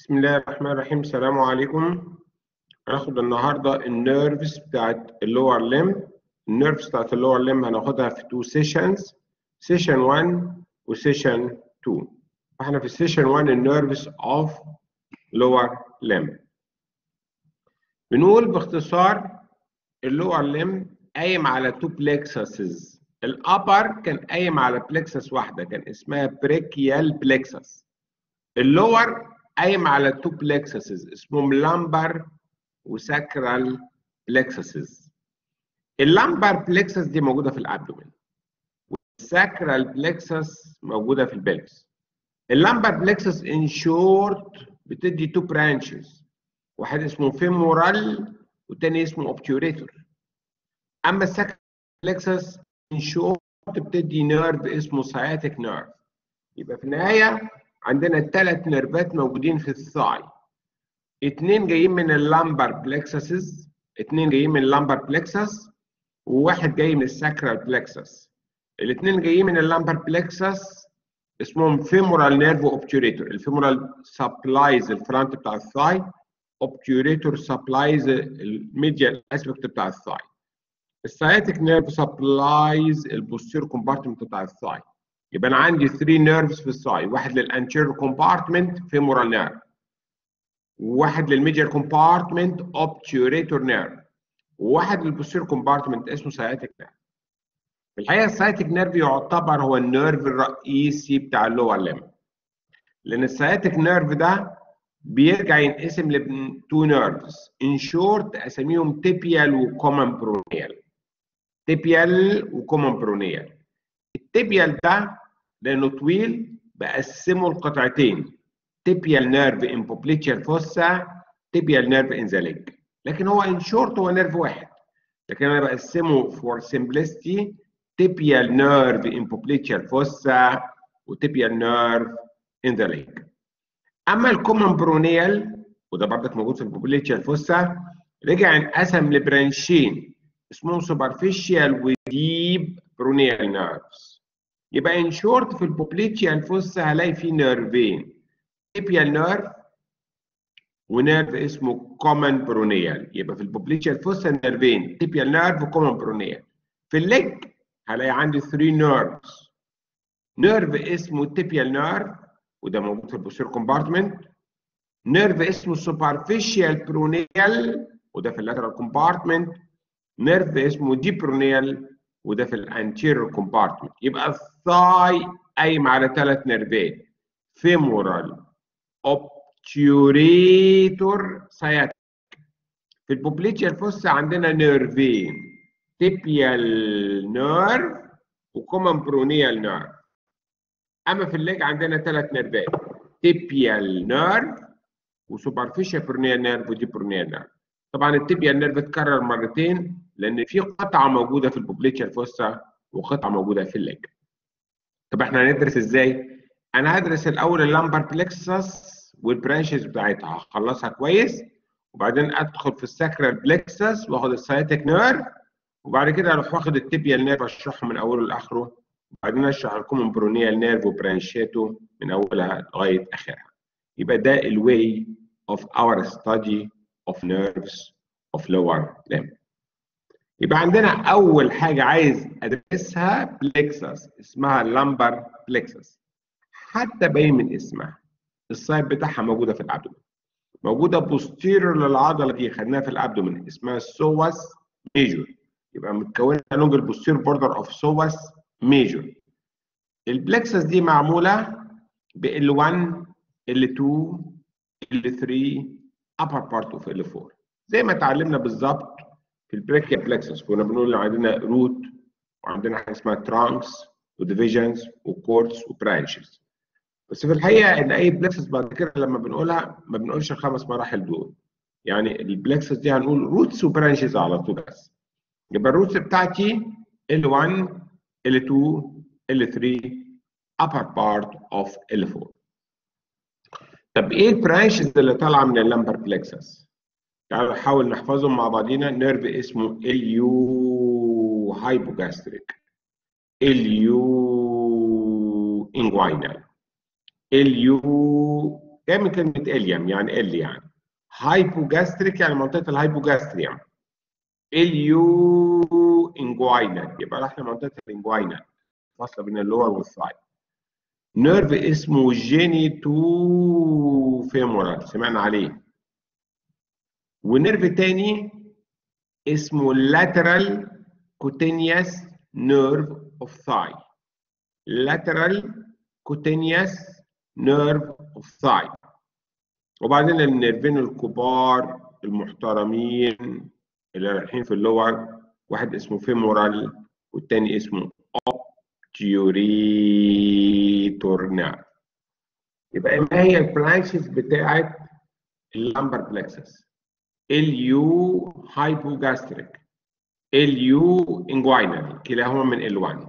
بسم الله الرحمن الرحيم السلام عليكم هناخد النهارده النيرفز بتاعت اللور ليم النيرفز بتاعت اللور ليم هناخدها في تو سيشنز سيشن 1 وسيشن 2 احنا في سيشن 1 النيرفز اوف لور ليم بنقول باختصار اللور ليم قايم على تو بلكسسز الابر كان قايم على بلكسس واحده كان اسمها بريكيال بلكسس اللور قايم على تو بلكسسز اسمهم لامبر وساكرال بلكسسز اللامبر بلكسس دي موجوده في الابدومين والساكرال بلكسس موجوده في البلكس اللامبر بلكسس ان شورت بتدي تو برانشز واحد اسمه فيمورال والتاني اسمه اوبتيوريتور اما الساكرال بلكسس ان شورت بتدي نيرف اسمه سciatic نيرف يبقى في النهايه عندنا ثلاث نيرفات موجودين في الثاي اتنين جايين من اللامبر بلكسسز اتنين جايين من اللامبر بلكسس وواحد جاي من الساكرال بلكسس الاتنين جايين من اللامبر بلكسس اسمهم فيمورال نيرف اوبتيوريتور الفيمورال سبلايز الفرونت بتاع الثاي اوبتيوريتور سبلايز الميديال اسبكت بتاع الثاي السciatic نيرف سبلايز البوستير كومبارتمنت بتاع الثاي يبقى انا عندي 3 نيرفز في الثاي واحد للانتيريور كومبارتمنت فيمورال نيرف وواحد للميديال كومبارتمنت اوبتيوريتور نيرف وواحد للبوستير كومبارتمنت اسمه سciatic نيرف في الحقيقه السciatic نيرف يعتبر هو النيرف الرئيسي بتاع اللور ليم لان السciatic نيرف ده بيرجع ينقسم ل تو نيرفز ان شورت اسميهم تيبيال وكومن برونيال تيبيال وكومن برونيال التيبيال ده لانه طويل بقسمه لقطعتين تيبيال نيرف ان بوبليتشر فوسا تيبيال نيرف ان ذا ليج لكن هو ان شورت هو نيرف واحد لكن انا بقسمه فور سمبلستي تيبيال نيرف ان بوبليتشر فوسا وتيبيال نيرف ان ذا ليج اما الكومن برونيال وده برضك موجود في البوبليتشر فوسا رجع انقسم لبرانشين اسمهم سوبرفيشال وديب برونيال نيرفز يبقى ان شورت في البوبليتشيال فوسا هلاقي فيه نيرفين تيبيال نيرف ونيرف اسمه كومن برونيال يبقى في البوبليتشيال فوسا نيرفين تيبيال نيرف وكومن برونيال في الليج هلاقي عندي 3 نيرفز نيرف اسمه تيبيال نيرف وده موجود في البوستير كومبارتمنت نيرف اسمه سوبرفيشال برونيال وده في اللاترال كومبارتمنت نيرف اسمه دي برونيال وده في الانتيريور كومبارتمنت يبقى الثاي قايم على ثلاث نيرفات فيمورال اوبتيوريتور سياتيك في البوبليتشيال فوسا عندنا نيرفين تيبيال نيرف وكومن برونيال نيرف اما في الليج عندنا ثلاث نيرفات تيبيال نيرف وسوبرفيشال برونيال نيرف ودي برونيال نيرف طبعا التيبيال نيرف اتكرر مرتين لان في قطعه موجوده في البوبليتشر فوسا وقطعه موجوده في الليج طب احنا هندرس ازاي انا هدرس الاول اللامبر بلكسس والبرانشز بتاعتها هخلصها كويس وبعدين ادخل في الساكرال بلكسس واخد السايتك نيرف وبعد كده اروح واخد التيبيال نيرف اشرحه من اوله لاخره وبعدين اشرح لكم برونيال نيرف وبرانشاته من اولها لغايه اخرها يبقى ده الواي of our study of nerves of lower limb يبقى عندنا اول حاجه عايز ادرسها بلكسس اسمها لامبر بلكسس حتى باين من اسمها السايد بتاعها موجوده في الابدومين موجوده بوستيرور للعضله دي خدناها في الابدومين اسمها السوس ميجور يبقى متكونه لونج البوستير بوردر اوف سوس ميجور البلكسس دي معموله ب L1 L2 L3 upper part of L4 زي ما اتعلمنا بالظبط في البريكيا بلكسس كنا بنقول عندنا روت وعندنا حاجه اسمها ترانكس وديفيجنز وكورتس وبرانشز بس في الحقيقه ان اي بلكسس بعد كده لما بنقولها ما بنقولش الخمس مراحل دول يعني البلكسس دي هنقول روتس وبرانشز على طول بس يبقى الروتس بتاعتي L1 L2 L3 upper part of L4 طب ايه البرانشز اللي طالعه من اللامبر بلكسس؟ تعالوا نحاول نحفظهم مع بعضينا نيرف اسمه اليو هايبوجاستريك اليو انجوينال اليو جاي من كلمه اليم يعني ال يعني هايبوجاستريك يعني منطقه الهايبوجاستريوم اليو انجوينال يبقى راح لمنطقه الانجوينال فاصله بين اللور والسايد نيرف اسمه جينيتو فيمورال سمعنا عليه ونيرف تاني اسمه lateral cutaneous nerve of thigh lateral cutaneous nerve of thigh وبعدين النيرفين الكبار المحترمين اللي رايحين في اللور واحد اسمه فيمورال والتاني اسمه obturator nerve يبقى ما هي البرانشز بتاعت اللامبر بلكسس اليو هايبوجاستريك اليو انجوينال كلاهما من ال1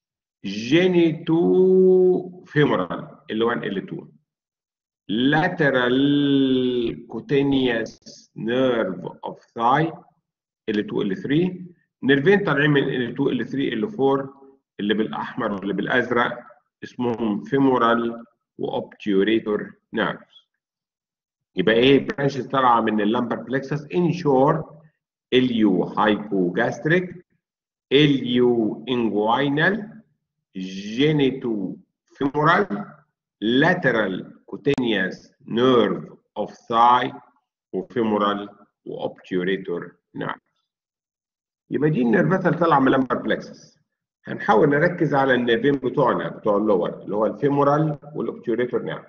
جينيتو فيمورال ال1 ال2 lateral cutaneous nerve of thigh L2 L3 نيرفين طالعين من L2 L3 L4 اللي بالاحمر واللي بالازرق اسمهم femoral وobturator nerves يبقى ايه برانشز طالعه من اللامبر بلكسس ان شورت اليو هايبوجاستريك اليو انجوينال جينيتو فيمورال lateral cutaneous nerve of thigh وفيمورال وobturator nerve يبقى دي النيرفات اللي طالعه من اللامبر بلكسس هنحاول نركز على النيرفين بتوعنا بتوع اللور اللي هو الفيمورال والاوبتيوريتور نيرف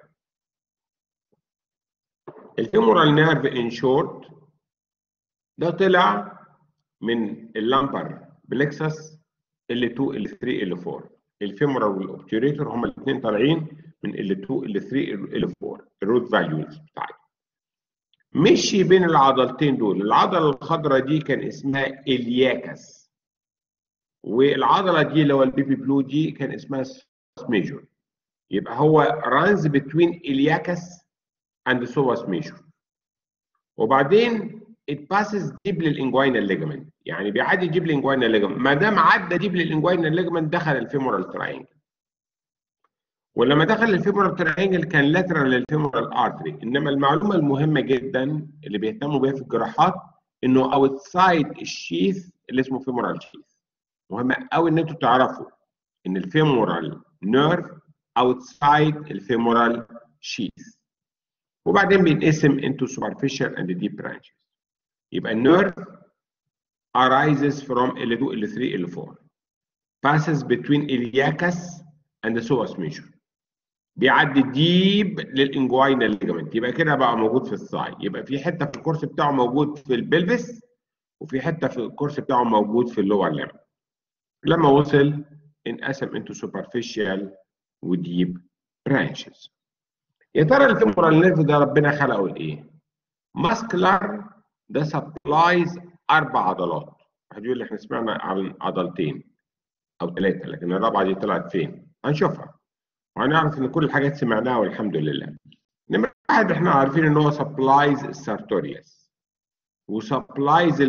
الفيمورال نيرف ان شورت ده طلع من اللامبر بلكسس ال2 ال3 ال4 الفيمورال والاوبتيوريتور هما الاثنين طالعين من ال2 ال3 ال4 الروت فاليوز بتاعتهم مشي بين العضلتين دول العضله الخضراء دي كان اسمها الياكس والعضله دي اللي هو البيبي بلو دي كان اسمها ميجور يبقى هو رانز بتوين الياكس اند سوس ميجور وبعدين it passes deep للانجوينال ليجمنت يعني بيعدي ديب للانجوينال ليجمنت ما دام عدى ديب للانجوينال ليجمنت دخل الفيمورال تراينجل ولما دخل الفيمورال تراينجل كان لاترال للفيمورال ارتري انما المعلومه المهمه جدا اللي بيهتموا بيها في الجراحات انه اوتسايد الشيث اللي اسمه فيمورال شيث مهم قوي ان انتوا تعرفوا ان الفيمورال نيرف اوتسايد الفيمورال شيث وبعدين بينقسم into superficial and deep branches يبقى النيرف arises from L2 L3 L4 passes between iliacus and the psoas major بيعدي ديب للانجوينال ليجمنت يبقى كده بقى موجود في الثاي يبقى في حته في الكورس بتاعه موجود في البلفس وفي حته في الكورس بتاعه موجود في اللور ليم لما وصل انقسم انتو سوبرفيشال وديب برانشز يا ترى الفيمورال نيرف ده ربنا خلقه لايه؟ ماسكلر ده سبلايز اربع عضلات واحد يقول لي احنا سمعنا عن عضلتين او ثلاثه لكن الرابعه دي طلعت فين؟ هنشوفها وهنعرف ان كل الحاجات سمعناها والحمد لله. نمرة واحد احنا عارفين ان هو سبلايز السارتوريوس وسبلايز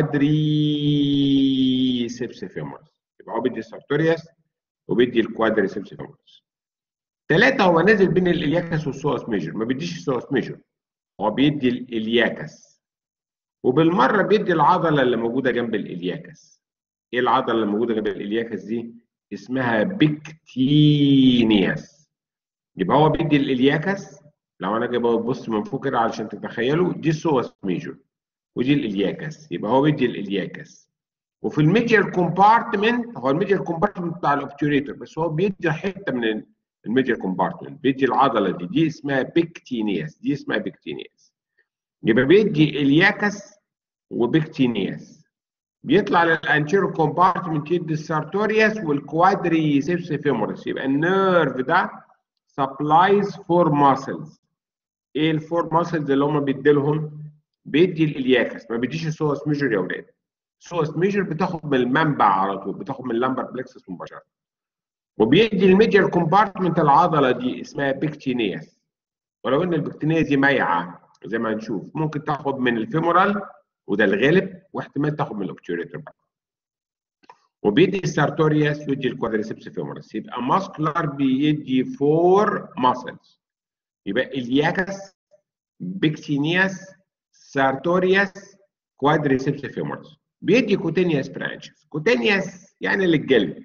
الكوادري فيمورس يبقى هو بيدي السارتوريوس وبيدي الكوادري فيمورس. ثلاثة هو نازل بين الإلياكس والسوس ميجر ما بيديش السوس ميجر هو بيدي الإلياكس وبالمرة بيدي العضلة اللي موجودة جنب الإلياكس إيه العضلة اللي موجودة جنب الإلياكس دي؟ اسمها بيكتينياس يبقى هو بيدي الإلياكس لو أنا جاي ببص من فوق كده علشان تتخيلوا دي السوس ميجر ودي الإلياكس يبقى هو بيدي الإلياكس وفي الميجر كومبارتمنت هو الميجر كومبارتمنت بتاع الأوبتيوريتور بس هو بيدي حتة من الميجر كومبارتمنت بيدي العضله دي دي اسمها بيكتينياس دي اسمها بيكتينياس يبقى بيدي الياكس وبيكتينياس بيطلع للانتيرو كومبارتمنت يدي السارتوريوس والكوادري سيبس فيمورس يبقى النيرف ده سبلايز فور ماسلز ايه الفور ماسلز اللي هم بيدي لهم بيدي الالياكس ما بيديش السوس ميجر يا اولاد السوس ميجر بتاخد من المنبع على طول بتاخد من اللامبر بلكسس مباشره وبيدي الميجر كومبارتمنت العضله دي اسمها بيكتينياس ولو ان البكتينياس دي مايعه زي ما هنشوف ممكن تاخد من الفيمورال وده الغالب واحتمال تاخد من الاوبتيوريتور بقى وبيدي السارتورياس ويدي الكوادريسبس فيمورس يبقى ماسكولار بيدي فور ماسلز يبقى الياكس بيكسينياس سارتورياس كوادريسيبس فيمورس بيدي كوتينياس برانشز كوتينياس يعني للجلد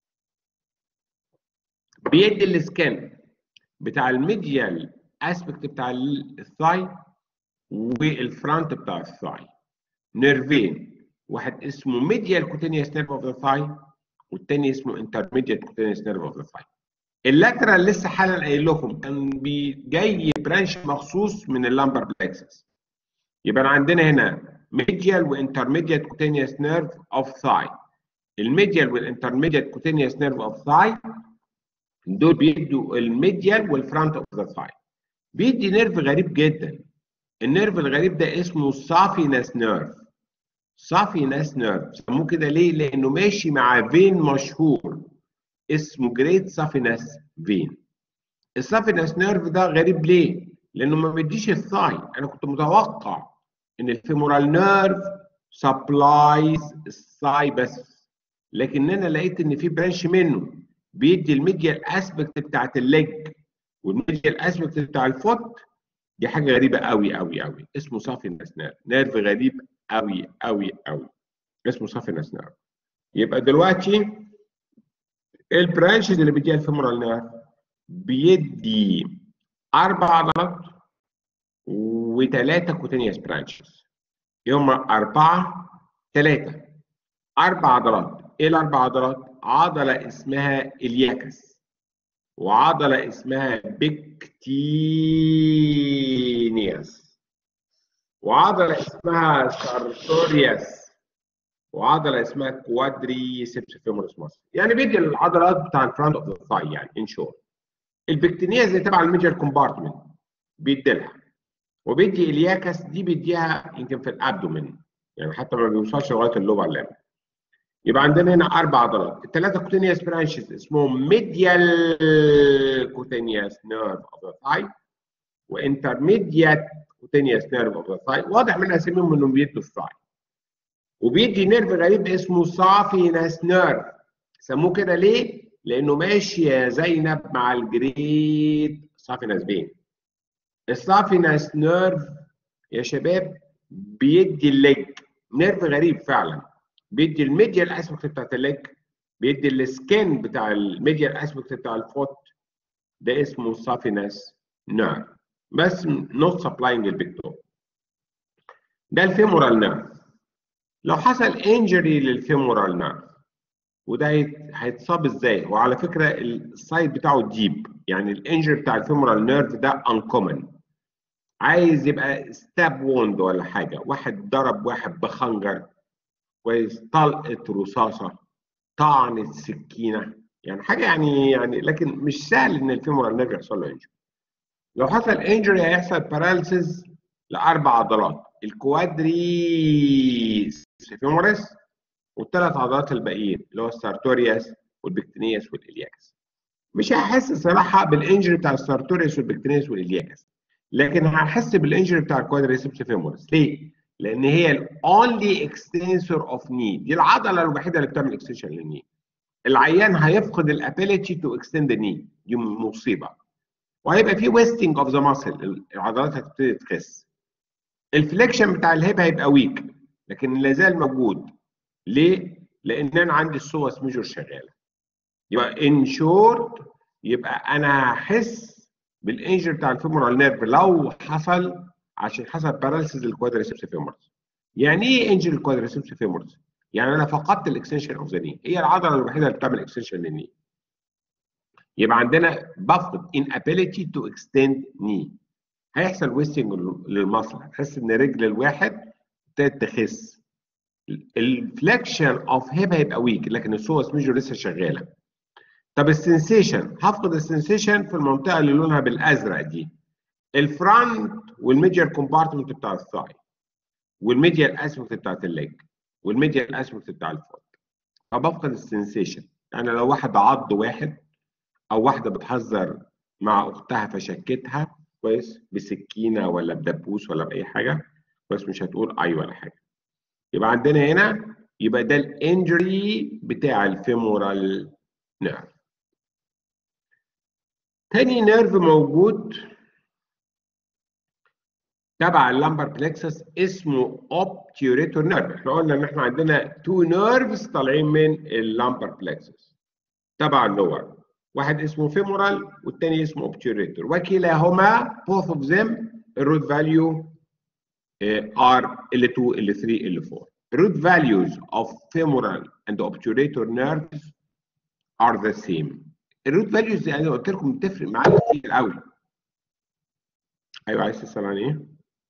بيدي السكن بتاع الميديال اسبكت بتاع الثاي والفرونت بتاع الثاي نيرفين واحد اسمه ميديال كوتينيوس نيرف اوف ذا ثاي والتاني اسمه انترميديت كوتينيوس نيرف اوف ذا ثاي اللاترال لسه حالا قايل لكم كان جاي برانش مخصوص من اللامبر بلكسس يبقى عندنا هنا ميديال وانترميديت كوتينيوس نيرف اوف ثاي الميديال والانترميديت كوتينيوس نيرف اوف ثاي دول بيدوا الميديال والفرونت اوف ذا ثاي بيدي نيرف غريب جدا النيرف الغريب ده اسمه سافينس نيرف سافينس نيرف سموه كده ليه؟ لانه ماشي مع فين مشهور اسمه جريت سافينس فين السافينس نيرف ده غريب ليه؟ لانه ما بيديش الثاي انا كنت متوقع ان الفيمورال نيرف سبلايز الثاي بس لكن انا لقيت ان في برانش منه بيدي الميديال اسبكت بتاعت الليج والميديال اسبكت بتاع الفوت دي حاجه غريبه قوي قوي قوي اسمه صافي نيرف نيرف غريب قوي قوي قوي اسمه صافي نيرف يبقى دلوقتي البرانشز اللي بيديها الفيمورال نيرف بيدي اربع عضلات وثلاثه كوتينيوس برانشز هم اربعه ثلاثه اربع عضلات ايه الاربع عضلات؟ عضله اسمها الياكس وعضله اسمها بكتينياس وعضله اسمها سارتورياس وعضله اسمها كوادريسيبس فيمورس ماسل يعني بيدي العضلات بتاع الفرونت اوف ذا ثاي يعني ان شورت البكتينياس اللي تبع الميجر كومبارتمنت بيدي لها وبيدي الياكس دي بيديها يمكن في الابدومين يعني حتى ما بيوصلش لغايه اللوبر لامب يبقى عندنا هنا اربع عضلات الثلاثه كوتينيوس برانشز اسمهم ميديال كوتينيوس نيرف اوف ذا ثاي وانترميديات كوتينيوس نيرف اوف ذا ثاي واضح من اساميهم انهم بيدوا الثاي وبيدي نيرف غريب اسمه صافينس نيرف سموه كده ليه؟ لانه ماشي يا زينب مع الجريد صافينس بين الصافينس نيرف يا شباب بيدي الليج نيرف غريب فعلا بيدي الميديال اسبكت بتاعت الليج بيدي السكين بتاع الميديال اسبكت بتاع الفوت ده اسمه صافينس نيرف بس نوت سبلاينج البيكتور ده الفيمورال نيرف لو حصل انجري للفيمورال نيرف وده هيتصاب ازاي؟ وعلى فكره السايد بتاعه ديب يعني الانجري بتاع الفيمورال نيرف ده انكومن عايز يبقى ستاب ووند ولا حاجه واحد ضرب واحد بخنجر كويس طلقه رصاصه طعنه سكينه يعني حاجه يعني يعني لكن مش سهل ان الفيمورال نيرف يحصل له انجري لو حصل انجري هيحصل باراليسيس لاربع عضلات الكوادريس فيموريس والثلاث عضلات الباقيين اللي هو السارتورياس والبكتينياس والالياكس مش هحس صراحه بالانجري بتاع السارتورياس والبكتينياس والالياكس لكن هحس بالانجري بتاع الكوادريسبس فيموريس ليه؟ لان هي الاونلي اكستنسور اوف ني دي العضله الوحيده اللي بتعمل اكستنشن للني العيان هيفقد الابيليتي تو اكستند ني دي مصيبه وهيبقى في ويستنج اوف ذا ماسل العضلات هتبتدي تخس الفليكشن بتاع الهيب هيبقى ويك لكن لا زال موجود ليه؟ لان انا عندي السوس ميجور شغاله يبقى ان شورت يبقى انا هحس بالانجر بتاع الفيمورال نيرف لو حصل عشان حصل باراليسيس للكوادريسبس فيمورس يعني ايه انجر الكوادريسبس فيمورس؟ يعني انا فقدت الاكستنشن اوف ذا ني هي العضله الوحيده اللي بتعمل اكستنشن للني يبقى عندنا بفقد inability to extend knee هيحصل ويستنج للمصل هتحس ان رجل الواحد ابتدت تخس الفليكشن اوف هيب هيبقى ويك لكن السوس ميجور لسه شغاله طب السنسيشن هفقد السنسيشن في المنطقه اللي لونها بالازرق دي الفرونت والميديال كومبارتمنت بتاع الثاي والميديال اسبكت بتاعت الليج والميديال اسبكت بتاع الفوت فبفقد السنسيشن يعني لو واحد عض واحد او واحده بتهزر مع اختها فشكتها كويس بسكينه ولا بدبوس ولا باي حاجه كويس مش هتقول اي ولا حاجه يبقى عندنا هنا يبقى ده الانجري بتاع الفيمورال نيرف تاني نيرف موجود تبع اللامبر بلكسس اسمه اوبتيوريتور نيرف احنا قلنا ان احنا عندنا تو نيرفز طالعين من اللامبر بلكسس تبع اللور واحد اسمه فيمورال والتاني اسمه اوبتيوريتور وكلاهما both of them الروت فاليو are L2 L3 L4 root values of femoral and obturator nerves are the same الروت فاليوز دي انا قلت لكم بتفرق معايا كتير قوي ايوه عايز تسال عن ايه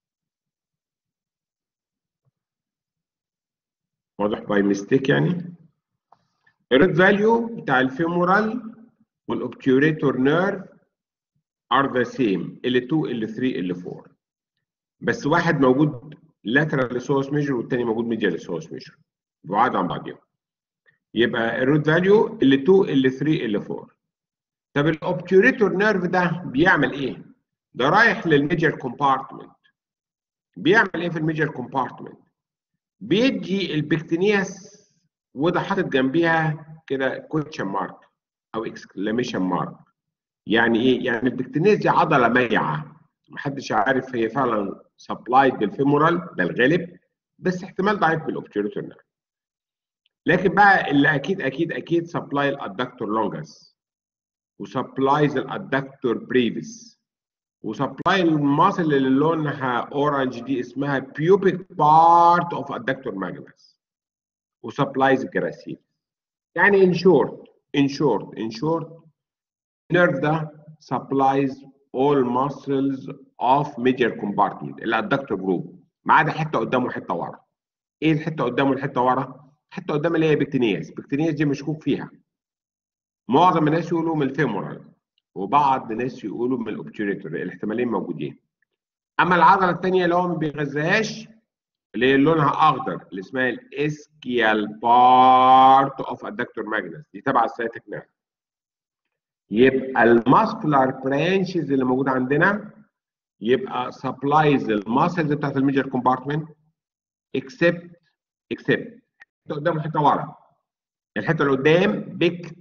واضح باي ميستيك يعني الروت فاليو بتاع الفيمورال والاوبتيوريتور نيرف are the same L2 L3 L4 بس واحد موجود lateral source measure والتاني موجود medial source measure بعاد عن بعضهم يبقى الروت فاليو L2 L3 L4 طب الاوبتيوريتور نيرف ده بيعمل ايه؟ ده رايح للميجر كومبارتمنت بيعمل ايه في الميجر كومبارتمنت؟ بيدي البكتينياس وده حاطط جنبيها كده كوتشن مارك او اكسكلاميشن مارك يعني ايه؟ يعني البكتينياس دي عضله ميعه محدش عارف هي فعلا سبلايد بالفيمورال ده الغالب بس احتمال ضعيف بالاوبتيوريتور نيرف لكن بقى اللي اكيد اكيد اكيد سبلاي الادكتور لونجس وسبلايز الادكتور بريفيس وسبلاي الماسل اللي لونها اورنج دي اسمها بيوبيك بارت اوف ادكتور ماجنس وسبلايز جراسيل يعني ان شورت ان شورت ان شورت النيرف ده سبلايز all muscles of major compartment الادكتور جروب ما عدا حته قدامه وحته ورا ايه الحته قدامه والحته ورا حته قدام اللي هي بكتينياس بكتينياس دي مشكوك فيها معظم الناس يقولوا من الفيمورال وبعض الناس يقولوا من الاوبتيوريتور الاحتمالين موجودين اما العضله الثانيه اللي هو ما بيغذاهاش اللي هي لونها اخضر اللي اسمها الاسكيال بارت اوف ادكتور ماجنس دي تبع السياتيك نيرف يبقى الماسكولار برانشز اللي موجوده عندنا يبقى سبلايز الماسلز بتاعت الميجر كومبارتمنت اكسبت اكسبت حته قدام وحته ورا الحته اللي قدام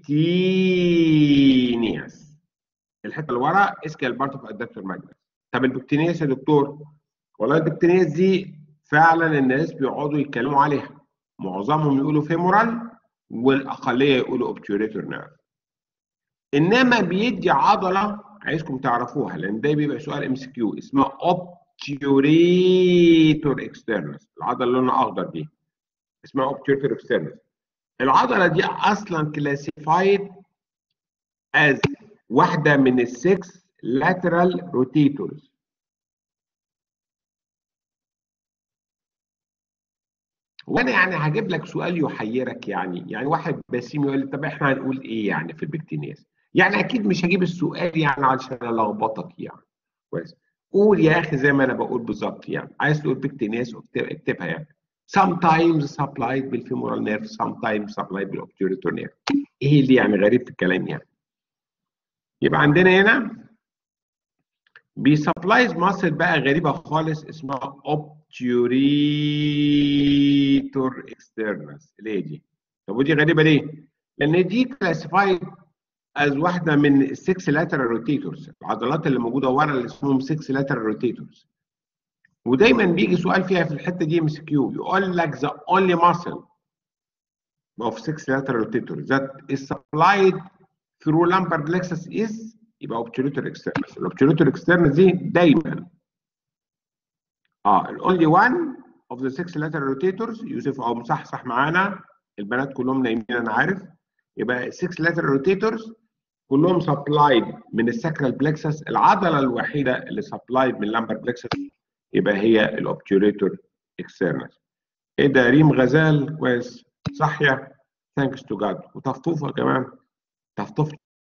بكتينياس الحته اللي ورا اسكال بارت اوف ادكتور ماجنس طب البكتينياس يا دكتور والله البكتينياس دي فعلا الناس بيقعدوا يتكلموا عليها معظمهم يقولوا فيمورال والاقليه يقولوا اوبتيوريتور نيرف انما بيدي عضله عايزكم تعرفوها لان ده بيبقى سؤال ام سي كيو اسمها اوبتيوريتور اكسترنس العضله اللي لونها اخضر دي اسمها اوبتيوريتور اكسترنس العضله دي اصلا كلاسيفايد از واحده من السكس lateral rotators وانا يعني هجيب لك سؤال يحيرك يعني يعني واحد بسيم يقول لي طب احنا هنقول ايه يعني في البكتينياس يعني اكيد مش هجيب السؤال يعني علشان الخبطك يعني كويس قول يا اخي زي ما انا بقول بالظبط يعني عايز تقول بكتينياس اكتبها يعني sometimes supplied بالفيمورال نيرف sometimes supplied بالاوبتيوريتور نيرف ايه اللي يعني غريب في الكلام يعني يبقى عندنا هنا بيسبلايز ماسل بقى غريبه خالص اسمها اوبتيوريتور اكسترنس اللي هي دي طب ودي غريبه ليه؟ لان دي كلاسيفايد از واحده من السكس لاترال روتيتورز العضلات اللي موجوده ورا اللي اسمهم سكس لاترال روتيتورز ودايما بيجي سؤال فيها في الحته دي ام اس كيو يقول لك the only muscle of six lateral rotators that is supplied through lumbar plexus is يبقى obturator externus الاوبتيوريتور externus دي دايما اه ال only one of the six lateral rotators يوسف او مصحصح معانا البنات كلهم نايمين انا عارف يبقى six lateral rotators كلهم supplied من الساكرال بلكسس العضله الوحيده اللي supplied من اللامبر بلكسس يبقى هي الاوبتيوريتور اكسترنس ايه ده ريم غزال كويس صحية ثانكس تو جاد وتفطوفة كمان تفطف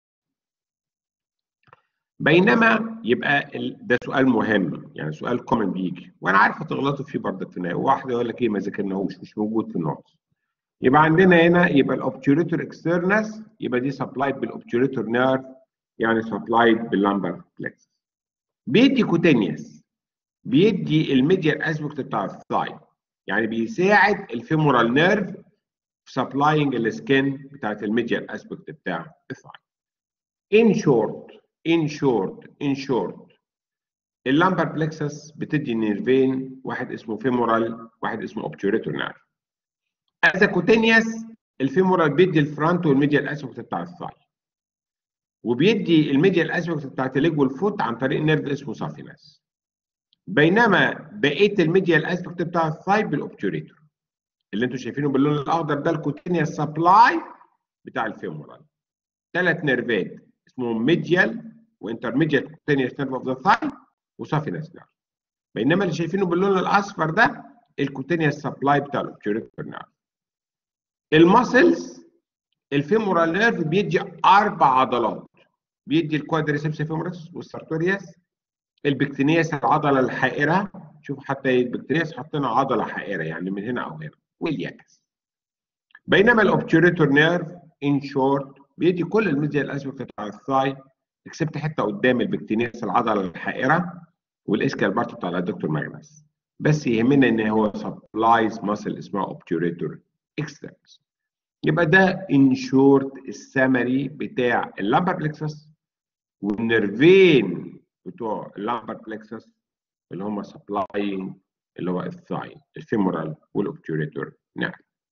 بينما يبقى ده سؤال مهم يعني سؤال كومن بيجي وانا عارف هتغلطوا فيه برضك في النهايه واحد يقول لك ايه ما ذاكرناهوش مش موجود في النوتس يبقى عندنا هنا يبقى الاوبتيوريتور اكسترنس يبقى دي سبلايد بالاوبتيوريتور نيرف يعني سبلايد باللامبر بلكس بيدي كوتينيوس بيدي الميديال اسبكت بتاع الثاي يعني بيساعد الفيمورال نيرف في سبلاينج السكين بتاعت الميديال اسبكت بتاع الثاي in short in short in short اللامبر بلكسس بتدي نيرفين واحد اسمه فيمورال واحد اسمه اوبتيوريتور نيرف از كوتينيوس الفيمورال بيدي الفرونت والميديال اسفكت بتاع الثاي وبيدي الميديال اسفكت بتاعت الليج والفوت عن طريق نيرف اسمه سافينس بينما بقيه الميديال اسبكت بتاع الثاي بالاوبتيوريتور اللي انتم شايفينه باللون الاخضر ده الكوتينيوس سبلاي بتاع الفيمورال ثلاث نيرفات اسمهم ميديال وانترميديال كوتينيوس نيرف اوف ذا ثاي وسافينس نيرف بينما اللي شايفينه باللون الاصفر ده الكوتينيوس سبلاي بتاع الاوبتيوريتور نيرف الماسلز الفيمورال نيرف بيدي اربع عضلات بيدي الكوادريسبس فيمورس والسارتوريوس البكتينياس العضله الحائره شوف حتى البكتينياس حطينا عضله حائره يعني من هنا او هنا والياكس بينما الاوبتيوريتور نيرف ان شورت بيدي كل الميديال اسبكت بتاع الثاي اكسبت حته قدام البكتينياس العضله الحائره والاسكال بارت بتاع الدكتور ماجنس بس يهمنا ان هو سبلايز ماسل اسمها اوبتيوريتور اكسترنس يبقى ده ان شورت السمري بتاع اللامبر بلكسس والنرفين بتوع اللامبر بلكسس اللي هم سبلاينج اللي هو الثاي الفيمورال والاوبتيوريتور نعم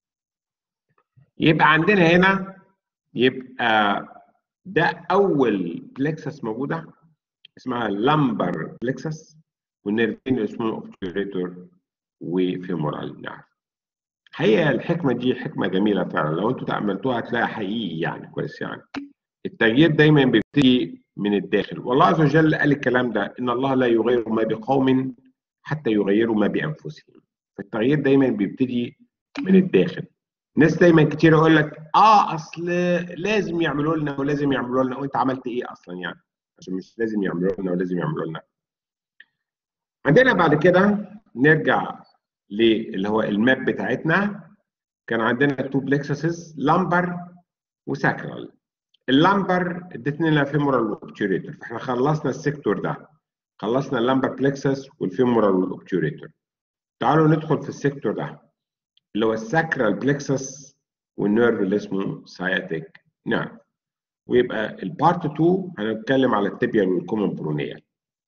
يبقى عندنا هنا يبقى ده اول بلكسس موجوده اسمها لامبر بلكسس والنيرفين اسمه اوبتيوريتور وفيمورال نعم هي الحكمه دي حكمه جميله فعلا لو انتوا تاملتوها هتلاقي حقيقي يعني كويس يعني التغيير دايما بيبتدي من الداخل والله عز وجل قال الكلام ده ان الله لا يغير ما بقوم حتى يغيروا ما بانفسهم فالتغيير دايما بيبتدي من الداخل ناس دايما كتير يقول لك اه اصل لازم يعملوا لنا ولازم يعملوا لنا وانت عملت ايه اصلا يعني عشان مش لازم يعملوا لنا ولازم يعملوا لنا عندنا بعد كده نرجع اللي هو الماب بتاعتنا كان عندنا تو بلكسسز لامبر وساكرال اللامبر ادتني لنا فيمورال واوبتيوريتور فاحنا خلصنا السيكتور ده خلصنا اللامبر بلكسس والفيمورال والاوبتيوريتور تعالوا ندخل في السيكتور ده اللي هو الساكرال بلكسس والنيرف اللي اسمه ساياتيك نيرف ويبقى البارت 2 هنتكلم على التبيال والكومن برونيال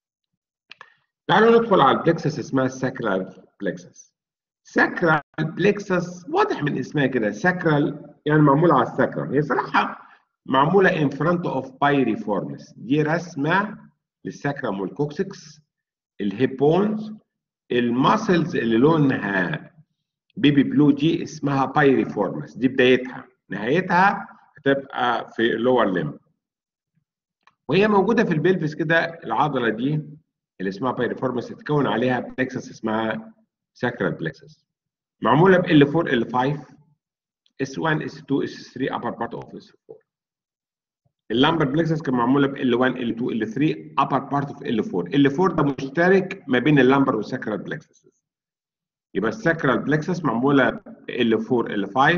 تعالوا ندخل على البلكسس اسمها الساكرال بلكسس ساكرال بلكسس واضح من اسمها كده ساكرال يعني معموله على الساكرال هي صراحه معموله ان فرونت اوف بايريفورمس دي رسمه للساكرام والكوكسكس الهيبونز الماسلز اللي لونها بيبي بلو دي اسمها بايريفورمس دي بدايتها نهايتها هتبقى في اللور ليم وهي موجوده في البلفس كده العضله دي اللي اسمها بايريفورمس تتكون عليها بلكسس اسمها ساكرال بلكسس معموله ب L4 L5 S1 S2 S3 upper part of S4 اللامبر بلكسس كان معموله ب L1 L2 L3 upper part of L4 L4 ده مشترك ما بين اللامبر والساكرال بلكسس يبقى الساكرال بلكسس معموله ب L4 L5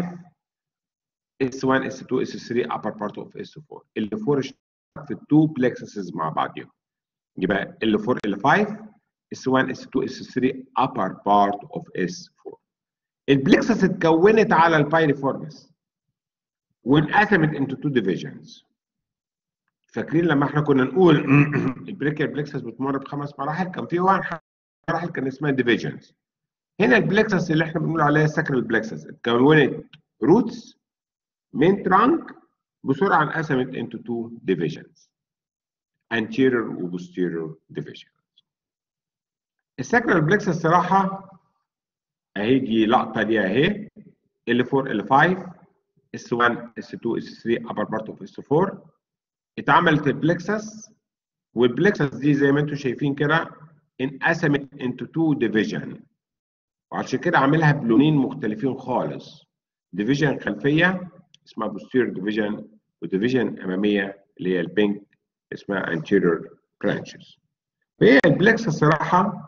S1 S2 S3 upper part of S4 L4 اشترك في التو بلكسسز مع بعضهم يبقى L4 L5 S1 S2 S3 upper part of S4 البلكسس اتكونت على البايريفورمس وانقسمت into two divisions فاكرين لما احنا كنا نقول البريكير بلكسس بتمر بخمس مراحل كان في واحد مراحل كان اسمها ديفيجنز هنا البلكسس اللي احنا بنقول عليها ساكرال بلكسس اتكونت روتس من ترانك بسرعه انقسمت into two divisions anterior و posterior divisions الساكرال بلكسس صراحه اهي دي لقطه ليها اهي L4 L5 S1 S2 S3 upper part of S4 اتعملت البلكسس والبلكسس دي زي ما انتم شايفين كده انقسمت into two division وعشان كده عاملها بلونين مختلفين خالص ديفيجن خلفيه اسمها posterior division وديفيجن اماميه اللي هي البينك اسمها anterior branches فهي البلكسس صراحه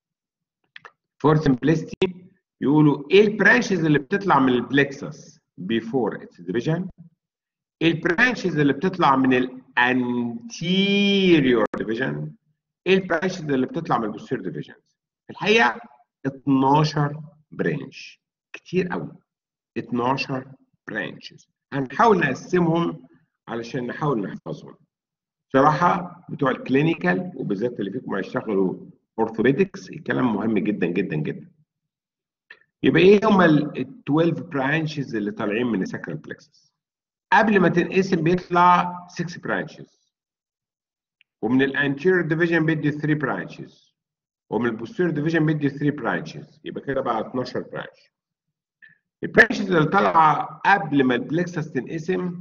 فور simplicity يقولوا ايه البرانشز اللي بتطلع من البلكسس before its division البرانشز اللي بتطلع من الانتيريور ديفيجن ايه البرانشز اللي بتطلع من البوستيريور ديفيجن في الحقيقه 12 برانش كتير قوي 12 برانشز هنحاول نقسمهم علشان نحاول نحفظهم صراحه بتوع الكلينيكال وبالذات اللي فيكم هيشتغلوا اورثوبيدكس الكلام مهم جدا جدا جدا يبقى ايه هم ال 12 برانشز اللي طالعين من الساكرال بلكسس قبل ما تنقسم بيطلع 6 برانشز ومن الانتيريور ديفيجن بيدي 3 برانشز ومن البوستيريور ديفيجن بيدي 3 برانشز يبقى كده بقى 12 برانش البرانشز اللي طالعه قبل ما البلكسس تنقسم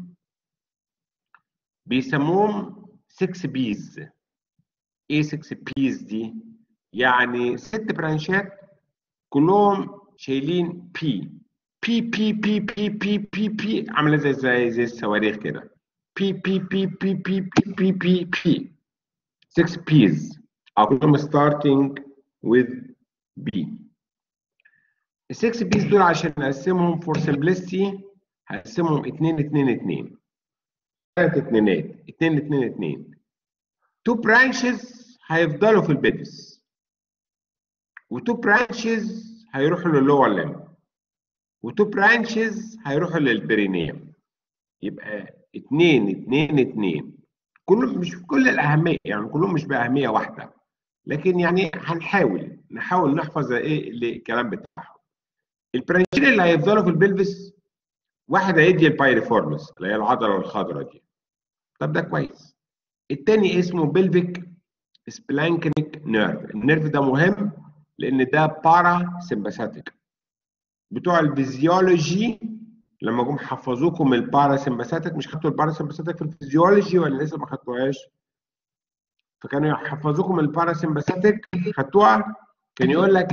بيسموهم 6 بيز ايه 6 بيز دي يعني ست برانشات كلهم شايلين بي بي بي بي بي بي بي بي عامله زي زي زي الصواريخ كده بي بي بي بي بي بي بي بي بي 6 بيز او كلهم starting with B ال 6 بيز دول عشان نقسمهم فور simplicity هقسمهم 2 2 2 ثلاث اتنينات 2 2 2 تو برانشز هيفضلوا في البيدس وتو برانشز هيروحوا لللور ليم وتو برانشز هيروحوا للبرينيوم يبقى 2 2 2 كلهم مش كل الاهميه يعني كلهم مش باهميه واحده لكن يعني هنحاول نحاول نحفظ ايه الكلام بتاعهم البرانشين اللي هيفضلوا في البلفس واحد هيدي البايريفورمس اللي هي العضله الخضراء دي طب ده كويس التاني اسمه بلفيك سبلانكنيك نيرف النيرف ده مهم لان ده بارا سمباثيك بتوع الفيزيولوجي لما جم حفظوكم البارا سمباثيك مش خدتوا البارا سمباثيك في الفيزيولوجي ولا لسه ما خدتوهاش فكانوا يحفظوكم البارا سمباثيك خدتوها كان يقول لك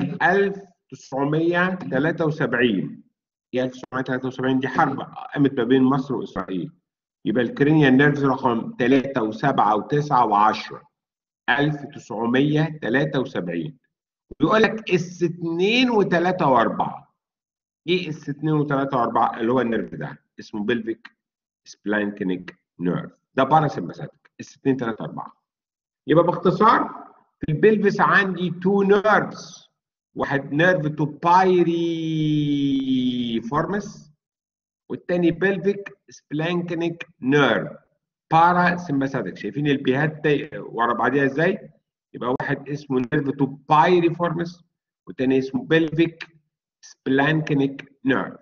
1973 ايه 1973 دي حرب قامت ما بين مصر واسرائيل يبقى الكرينيال نيرفز رقم 3 و7 و9 و10 1973 بيقول لك اس 2 و3 و4 ايه اس 2 و3 و4 اللي هو النيرف ده اسمه بلفيك سبلانكنيك نيرف ده باراسمباثيك اس 2 3 4 يبقى باختصار في البلفس عندي تو نيرفز واحد نيرف تو بايري فورمس والتاني بلفيك سبلانكنيك نيرف بارا سمباثيك شايفين البيهات ورا بعضيها ازاي يبقى واحد اسمه نيرف تو بايري فورمس والتاني اسمه بلفيك سبلانكنيك نيرف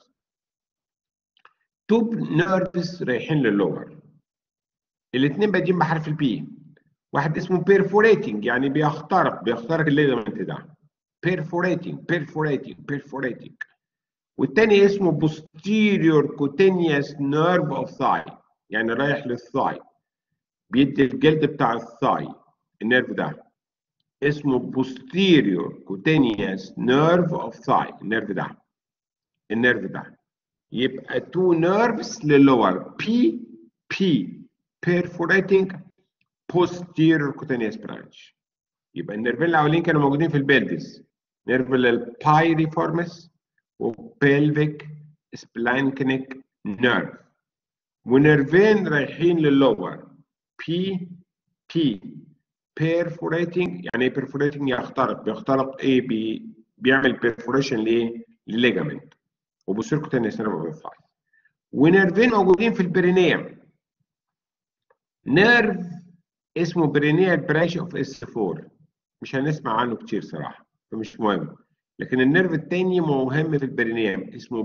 تو نيرفز رايحين للور الاثنين بادئين بحرف البي واحد اسمه بيرفوريتنج يعني بيخترق بيخترق الليجمنت ده بيرفوريتنج بيرفوريتنج بيرفوريتنج والتاني اسمه posterior cutaneous nerve of thigh يعني رايح للثاي بيدي الجلد بتاع الثاي النيرف ده اسمه posterior cutaneous nerve of thigh النيرف ده النيرف ده يبقى two nerves للور P P perforating posterior cutaneous branch يبقى النيرفين الاولين كانوا موجودين في البلفس نيرف للبايريفورمس وبيلفيك سبلانكنيك نيرف ونيرفين رايحين لللور بي بي بيرفوريتنج يعني ايه بيرفوريتنج يخترق بيخترق ايه بي بيعمل بيرفوريشن لايه لليجامنت وبوسيركوتينيس نيرف ونيرفين موجودين في البرينيوم نيرف اسمه برينيال برانش اوف اس 4 مش هنسمع عنه كتير صراحه فمش مهم لكن النيرف التاني مهم في البرينيوم اسمه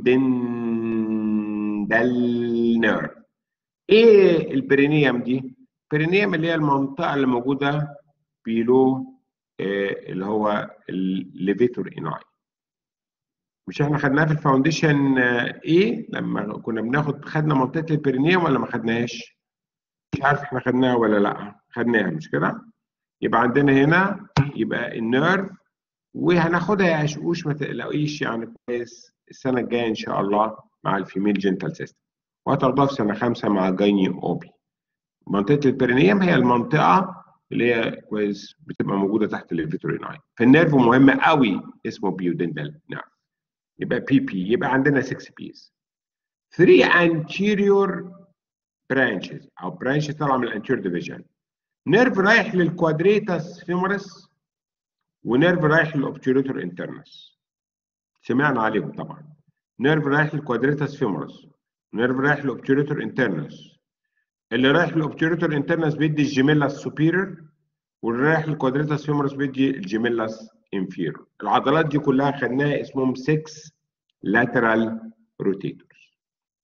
بيودندال نيرف ايه البرينيوم دي البرينيوم اللي هي المنطقه اللي موجوده بيلو آه اللي هو الليفيتور اناي مش احنا خدناها في الفاونديشن آه ايه لما كنا بناخد خدنا منطقه البرينيوم ولا ما خدناهاش مش عارف احنا خدناها ولا لا خدناها مش كده يبقى عندنا هنا يبقى النيرف وهناخدها يا قشقوش ما تقلقيش يعني كويس السنه الجايه ان شاء الله مع الفيميل جنتال سيستم وهتاخدوها في سنه خمسه مع جايني اوبي منطقه البرينيوم هي المنطقه اللي هي كويس بتبقى موجوده تحت الفيتريناي فالنيرف مهم قوي اسمه بيودندال نيرف يبقى بي بي يبقى عندنا 6 بيز 3 anterior برانشز او برانش طالعه من الانتير ديفيجن نيرف رايح للكوادريتاس فيمورس ونيرف رايح للاوبتيوريتور انترنس سمعنا عليهم طبعا نيرف رايح للكوادريتاس فيمورس ونيرف رايح للاوبتيوريتور انترنس اللي رايح للاوبتيوريتور انترنس بيدي الجيميلاس سوبيريور واللي رايح للكوادريتاس فيمورس بيدي الجيميلاس انفيرور العضلات دي كلها خدناها اسمهم 6 lateral rotators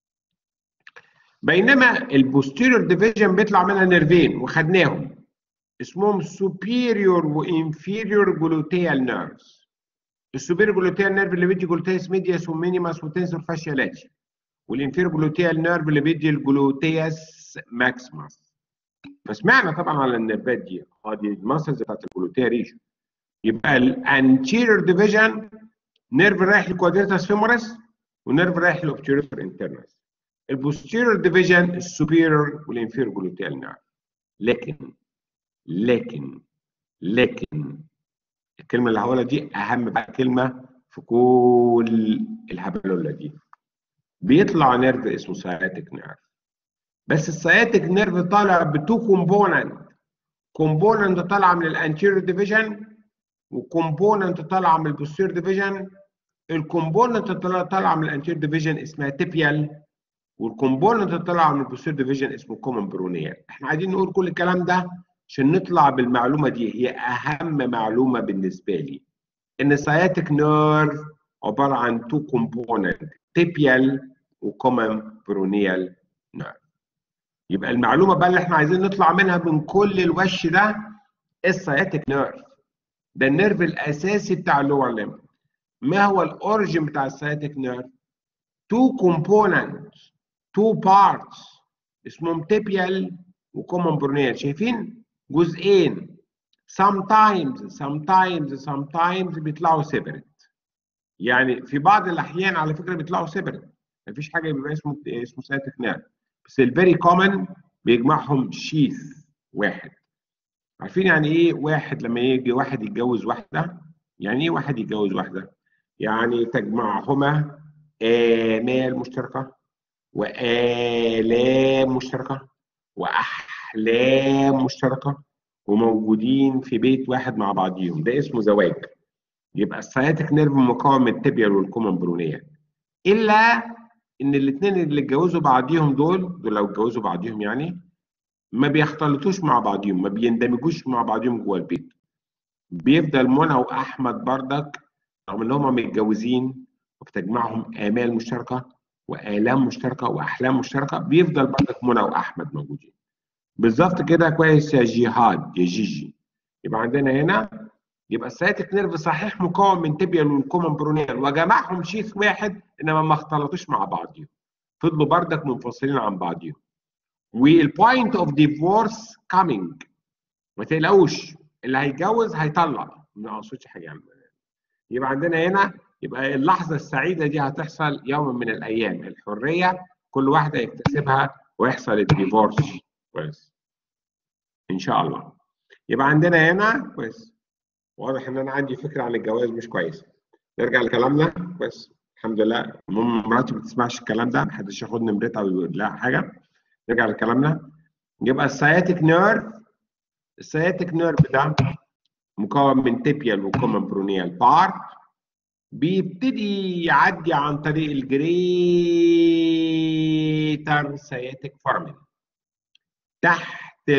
بينما البوستيريور ديفيجن بيطلع منها نيرفين وخدناهم اسمهم superior وانفيريور جلوتيال نيرفز السوبيريور جلوتيال نيرف اللي بيدي جلوتيس ميدياس ومينيماس وتنسور فاشيالاتي والانفيريور جلوتيال نيرف اللي بيدي الجلوتياس ماكسيماس فسمعنا طبعا على النيرفات دي اه دي الماسلز بتاعت الجلوتيا ريجن يبقى الانتيريور ديفيجن نيرف رايح للكوادريتاس فيمورس ونيرف رايح للاوبتيوريتور انترنس البوستيريور ديفيجن السوبيريور والانفيريور جلوتيال نيرف لكن لكن لكن الكلمه اللي هقولها دي اهم بقى كلمه في كل الهبلوله دي بيطلع نيرف اسمه سياتيك نيرف بس السياتيك نيرف طالع بتو كومبوننت كومبوننت طالعه من الانتيريور ديفيجن وكومبوننت طالعه من البوستيريور ديفيجن الكومبوننت طالعه من الانتيريور ديفيجن اسمها تيبيال والكومبوننت طالعه من البوستيريور ديفيجن اسمه كومن برونيال احنا عايزين نقول كل الكلام ده عشان نطلع بالمعلومه دي هي اهم معلومه بالنسبه لي ان السياتيك نيرف عباره عن تو كومبوننت تيبيال وكومن برونيال نيرف يبقى المعلومه بقى اللي احنا عايزين نطلع منها من كل الوش ده السياتيك نيرف ده النيرف الاساسي بتاع اللور ليمب ما هو الاوريجن بتاع السياتيك نيرف تو كومبوننت تو بارتس اسمهم تيبيال وكومن برونيال شايفين جزئين sometimes sometimes sometimes بيطلعوا separate يعني في بعض الاحيان على فكره بيطلعوا separate مفيش حاجه بيبقى اسمه اسمه سياتيك نيرف بس الفيري كومن بيجمعهم شيث واحد عارفين يعني ايه واحد لما يجي واحد يتجوز واحده يعني ايه واحد يتجوز واحده يعني تجمعهما آمال مشتركة وآلام مشتركة وأحلام مشتركة وموجودين في بيت واحد مع بعضيهم ده اسمه زواج يبقى السياتيك نيرف مكون من التبيال والكومن برونيال إلا إن الاثنين اللي اتجوزوا بعضيهم دول دول لو اتجوزوا بعضيهم يعني ما بيختلطوش مع بعضيهم ما بيندمجوش مع بعضيهم جوه البيت بيفضل منى واحمد بردك رغم ان هم متجوزين وبتجمعهم امال مشتركه والام مشتركه واحلام مشتركه بيفضل بردك منى واحمد موجودين بالظبط كده كويس يا جيهاد يا جيجي يبقى عندنا هنا يبقى السياتيك نيرف صحيح مكون من تبيال والكومن برونيال وجمعهم شيث واحد انما ما اختلطوش مع بعضهم فضلوا بردك منفصلين عن بعضهم والبوينت اوف ديفورس كامينج ما تقلقوش اللي هيتجوز هيطلق ما اقصدش حاجه يعني يبقى عندنا هنا يبقى اللحظه السعيده دي هتحصل يوم من الايام الحريه كل واحده يكتسبها ويحصل الديفورس كويس ان شاء الله يبقى عندنا هنا كويس واضح ان انا عندي فكره عن الجواز مش كويس نرجع لكلامنا كويس الحمد لله المهم مراتي ما بتسمعش الكلام ده محدش ياخد نمرتها ويقول لها حاجه نرجع لكلامنا يبقى السياتيك نيرف السياتيك نيرف ده مكون من تيبيال وكومن برونيال بارت بيبتدي يعدي عن طريق الجريتر سياتيك فورمين تحت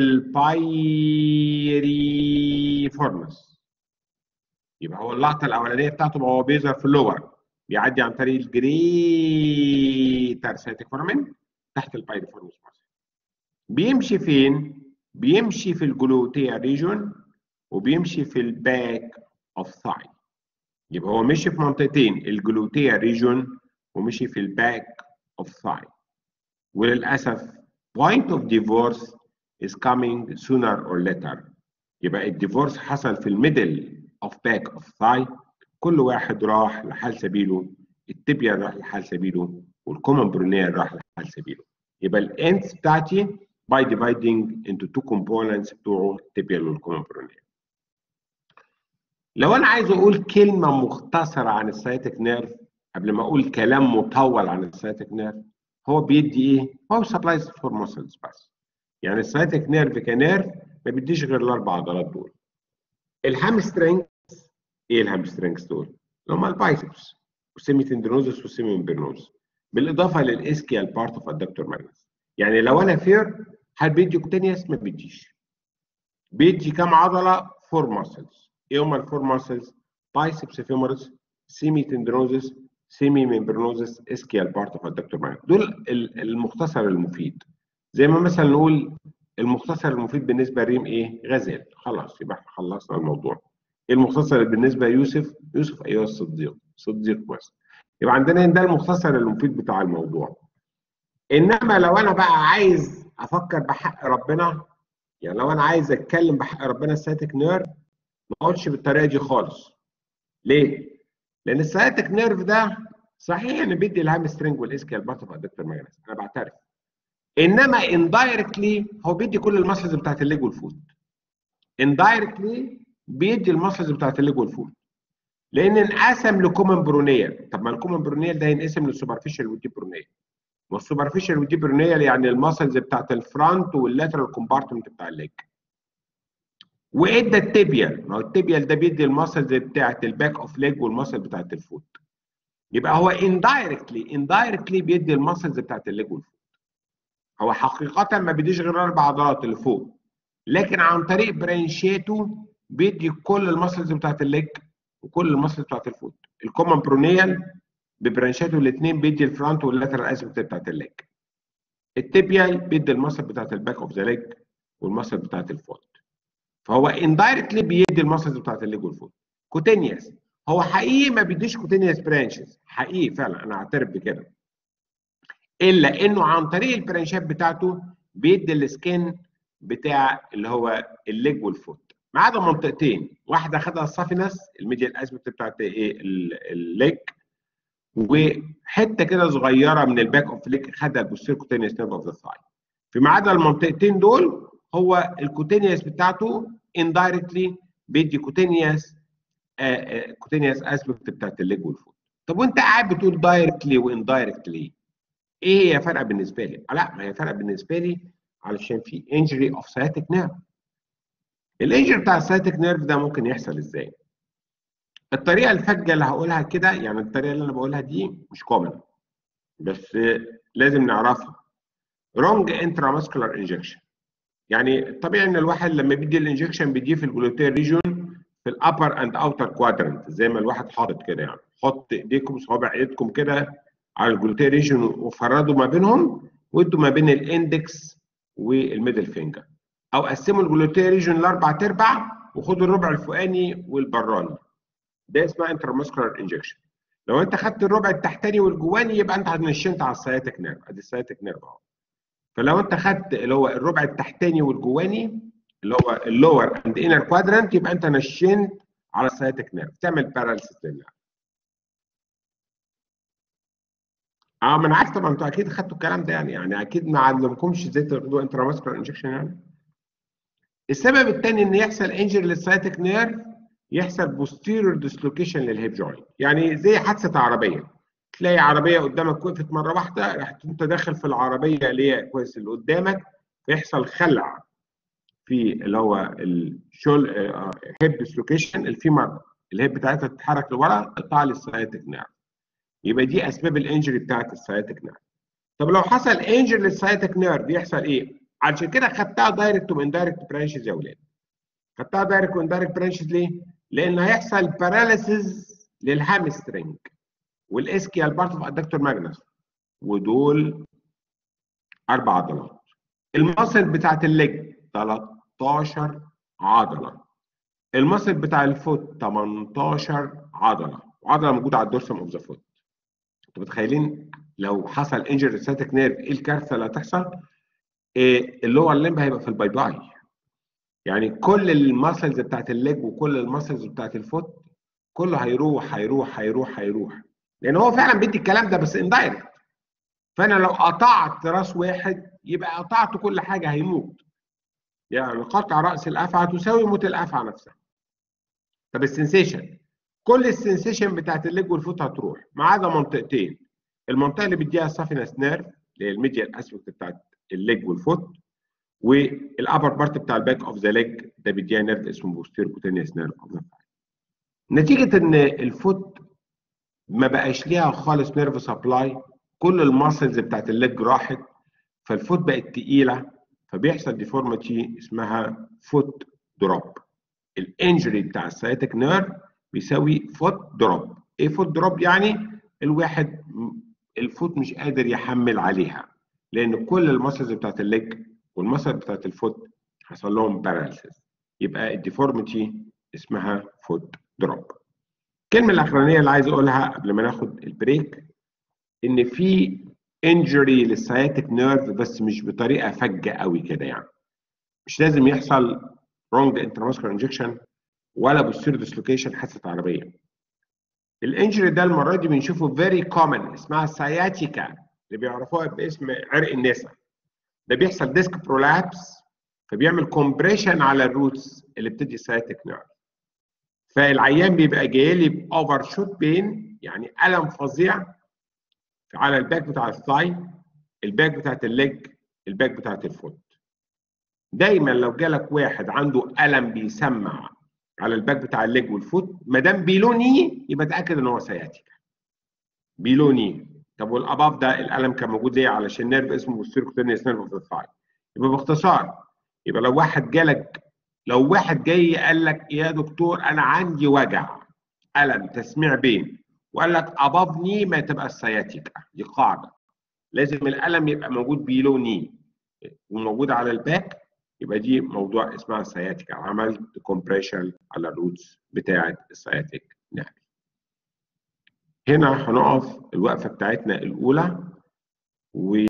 البايري فورمس يبقى هو اللقطه الاولانيه بتاعته هو بيظهر في اللور بيعدي عن طريق الجريتر سياتيك فورمين تحت البايري فورمس بيمشي فين؟ بيمشي في الجلوتيا ريجون وبيمشي في الباك اوف ثاي يبقى هو مشي في منطقتين الجلوتيا ريجون ومشي في الباك اوف ثاي وللاسف point of divorce is coming sooner or later يبقى الديفورس حصل في الميدل اوف باك اوف ثاي كل واحد راح لحال سبيله التبيا راح لحال سبيله والكومن برونيال راح لحال سبيله يبقى الانس بتاعتي by dividing into two components بتوعه التبيال والكومن برونيال لو انا عايز اقول كلمه مختصره عن السياتيك نيرف قبل ما اقول كلام مطول عن السياتيك نيرف هو بيدي ايه؟ هو سبلايز فور ماسلز بس يعني السياتيك نيرف كنيرف ما بيديش غير الاربع عضلات دول الهامسترينجز ايه الهامسترينجز دول؟ اللي هم البايسبس والسيمي تندينوزس والسيمي امبرنوز بالاضافه للاسكيال بارت اوف الدكتور ماجنس يعني لو انا فير هل بيدي كوتينيوس ما بيديش بيدي كام عضله فور ماسلز ايه هم الفور ماسلز بايسبس فيمورس سيمي تندروزس سيمي ممبرنوزس اسكيال بارت اوف الدكتور معاك دول المختصر المفيد زي ما مثلا نقول المختصر المفيد بالنسبه لريم ايه غزال خلاص يبقى احنا خلصنا الموضوع المختصر بالنسبه ليوسف يوسف ايها الصديق صديق بس يبقى عندنا ده المختصر المفيد بتاع الموضوع انما لو انا بقى عايز افكر بحق ربنا يعني لو انا عايز اتكلم بحق ربنا الساتيك نيرف ما اقولش بالطريقه دي خالص ليه لان الساتيك نيرف ده صحيح ان بيدي الهامسترنج والاسكيال بارت اوف ادكتور ماجنس انا بعترف انما اندايركتلي هو بيدي كل المسلز بتاعت الليج والفوت اندايركتلي بيدي المسلز بتاعت الليج والفوت لان انقسم لكومن برونيال طب ما الكومن برونيال ده هينقسم للسوبرفيشال والديب برونيال والسوبرفيشال والديب برونيال يعني المسلز بتاعت الفرونت واللاترال كومبارتمنت بتاع الليج وادى التبيال ما هو التبيال ده بيدي المسلز بتاعت الباك اوف ليج والمسل بتاعت الفوت يبقى هو اندايركتلي اندايركتلي بيدي المسلز بتاعت الليج والفوت هو حقيقة ما بيديش غير الأربع عضلات اللي فوق لكن عن طريق برانشيتو بيدي كل المسلز بتاعت الليج وكل المسلز بتاعت الفوت الكومن برونيال ببرانشاته الاثنين بيدي الفرونت واللاترال اسبكت بتاعت الليج التيبيال بيدي المسل بتاعت الباك اوف ذا ليج والمسل بتاعت الفوت فهو اندايركتلي بيدي المسلز بتاعت الليج والفوت كوتينيوس هو حقيقي ما بيديش كوتينيوس برانشز حقيقي فعلا انا اعترف بكده الا انه عن طريق البرانشات بتاعته بيدي السكين بتاع اللي هو الليج والفوت ما عدا منطقتين واحده خدها الصافينس الميديال اسبكت بتاعت ايه الليج وحته كده صغيره من الباك اوف ليج خدها البوستير كوتينيوس نيرف اوف ذا ثاي فيما عدا المنطقتين دول هو الكوتينيوس بتاعته اندايركتلي بيدي كوتينيوس كوتينيوس اسبكت بتاعت الليج والفوت طب وانت قاعد بتقول دايركتلي واندايركتلي ايه هي فرق بالنسبه لي؟ لا ما هي فرق بالنسبه لي علشان في انجري اوف سايتك نيرف. الانجري بتاع السايتك نيرف ده ممكن يحصل ازاي؟ الطريقه الفجه اللي هقولها كده يعني الطريقه اللي انا بقولها دي مش كومن بس لازم نعرفها. رونج انترا ماسكولار انجكشن. يعني الطبيعي ان الواحد لما بيدي الانجكشن بيديه في الجلوتير ريجون في الابر اند اوتر كوادرنت زي ما الواحد حاطط كده يعني حط ايديكم صوابع ايدكم كده على الجلوتير ريجن وفردوا ما بينهم وادوا ما بين الاندكس والميدل فينجر او قسموا الجلوتير ريجن لاربع ارباع وخدوا الربع الفوقاني والبراني ده اسمها انترماسكولار انجكشن لو انت خدت الربع التحتاني والجواني يبقى انت هتنشنت على السياتيك نيرف ادي السياتيك نيرف اهو فلو انت خدت اللي هو الربع التحتاني والجواني اللي هو اللور اند انر كوادرانت يبقى انت نشنت على السياتيك نيرف تعمل باراليسيس للنيرف اه ما انا عارف طبعا انتوا اكيد خدتوا الكلام ده يعني يعني اكيد ما علمكمش ازاي تاخدوا انتراماسكولار انجكشن يعني السبب الثاني ان يحصل انجر للسايتك نيرف يحصل بوستيريور ديسلوكيشن للهيب جوينت يعني زي حادثه عربيه تلاقي عربيه قدامك وقفت مره واحده رحت انت داخل في العربيه اللي هي كويس اللي قدامك فيحصل خلع في اللي هو الشول هيب ديسلوكيشن الفيمر الهيب بتاعتها تتحرك لورا تقطع لي السايتك نيرف يبقى دي اسباب الانجري بتاعت السايتك نيرف طب لو حصل انجري للسايتك نيرف يحصل ايه عشان كده خدتها دايركت واندايركت برانشز يا اولاد خدتها دايركت واندايركت برانشز ليه لان هيحصل باراليسيس للهامسترنج والاسكيال بارت اوف ادكتور ماجنس ودول اربع عضلات المصل بتاعت الليج 13 عضله المصل بتاع الفوت 18 عضله وعضله موجوده على الدورسم اوف ذا فوت انتوا متخيلين لو حصل انجري ساتيك نيرف ايه الكارثه اللي هتحصل؟ إيه اللور ليمب هيبقى في الباي باي يعني كل الماسلز بتاعت الليج وكل الماسلز بتاعت الفوت كله هيروح هيروح هيروح هيروح لان هو فعلا بيدي الكلام ده بس اندايركت فانا لو قطعت راس واحد يبقى قطعت كل حاجه هيموت يعني قطع راس الافعى تساوي موت الافعى نفسها طب السنسيشن كل السنسيشن بتاعت الليج والفوت هتروح ما عدا منطقتين المنطقه اللي بيديها السافينس نيرف اللي هي الميديال اسبكت بتاعت الليج والفوت والابر بارت بتاع الباك اوف ذا ليج ده بيديها نيرف اسمه بوستير كوتينيوس نيرف اوف ذا نتيجه ان الفوت ما بقاش ليها خالص نيرف سبلاي كل الماسلز بتاعت الليج راحت فالفوت بقت تقيله فبيحصل ديفورميتي اسمها فوت دروب الانجري بتاع السياتيك نيرف بيساوي فوت دروب ايه فوت دروب يعني الواحد الفوت مش قادر يحمل عليها لان كل المسلز بتاعت الليج والمسل بتاعت الفوت حصل لهم باراليسيس يبقى الديفورميتي اسمها فوت دروب الكلمه الاخرانيه اللي عايز اقولها قبل ما ناخد البريك ان في انجري للسياتيك نيرف بس مش بطريقه فجه قوي كده يعني مش لازم يحصل رونج انترماسكولار انجكشن ولا بوستير ديسلوكيشن حادثه عربيه الانجري ده المره دي بنشوفه فيري كومن اسمها سياتيكا اللي بيعرفوها باسم عرق النسا ده بيحصل ديسك برولابس فبيعمل كومبريشن على الروتس اللي بتدي سياتيك نيرف فالعيان بيبقى جاي لي باوفر شوت بين يعني الم فظيع على الباك بتاع الثاي الباك بتاعت الليج الباك بتاعت الفوت دايما لو جالك واحد عنده الم بيسمع على الباك بتاع الليج والفوت ما دام بيلوني يبقى اتاكد ان هو سياتيكا بيلوني طب والاباف ده الالم كان موجود ليه علشان نيرف اسمه بوستيريكوتينيوس نيرف اوف الثاي يبقى باختصار يبقى لو واحد جالك لو واحد جاي قال لك يا دكتور انا عندي وجع الم تسميع بين وقال لك اباف ني ما تبقى السياتيكا دي قاعده لازم الالم يبقى موجود بيلو ني وموجود على الباك يبقى دي موضوع اسمها سياتيكا عملت كومبريشن على الروتس بتاعه السياتيك نيرف هنا هنقف الوقفه بتاعتنا الاولى و